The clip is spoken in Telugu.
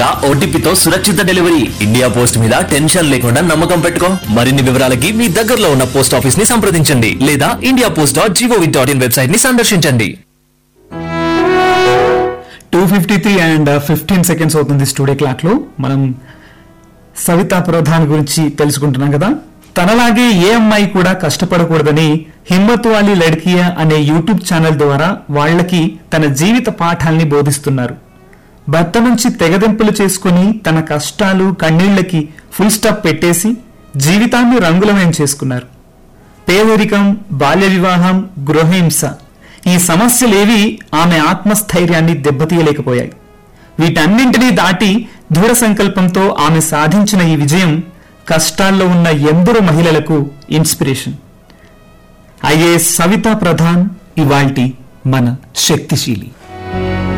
ఇంకా ఓటీపీతో సురక్షిత డెలివరీ ఇండియా పోస్ట్ మీద టెన్షన్ లేకుండా నమ్మకం పెట్టుకో మరిన్ని వివరాలకి మీ దగ్గరలో ఉన్న పోస్ట్ ఆఫీస్ ని సంప్రదించండి లేదా India post dot G O V dot in website ని సందర్శించండి two fifty three and fifteen seconds అవుతుంది స్టూడియో క్లాక్ లో మనం సవితా ప్రధాన్ గురించి తెలుసుకుంటున్నాం కదా తనలాగే ఏ అమ్మాయి కూడా కష్టపడకూడదని హిమ్మత్ వాలి లడ్కియా అనే యూట్యూబ్ ఛానల్ ద్వారా వాళ్ళకి తన జీవిత పాఠాల్ని బోధిస్తున్నారు భర్త నుంచి తెగదెంపులు చేసుకుని తన కష్టాలు కన్నీళ్లకి ఫుల్ స్టాప్ పెట్టేసి జీవితాన్ని రంగులమయం చేసుకున్నారు పేదరికం బాల్య వివాహం గృహహింస ఈ సమస్యలేవి ఆమె ఆత్మస్థైర్యాన్ని దెబ్బతీయలేకపోయాయి వీటన్నింటినీ దాటి దృఢ సంకల్పంతో ఆమె సాధించిన ఈ విజయం కష్టాల్లో ఉన్న ఎందరో మహిళలకు ఇన్స్పిరేషన్ ఐఏఎస్ సవితా ప్రధాన్ ఇవాల్టి మన శక్తిశీలి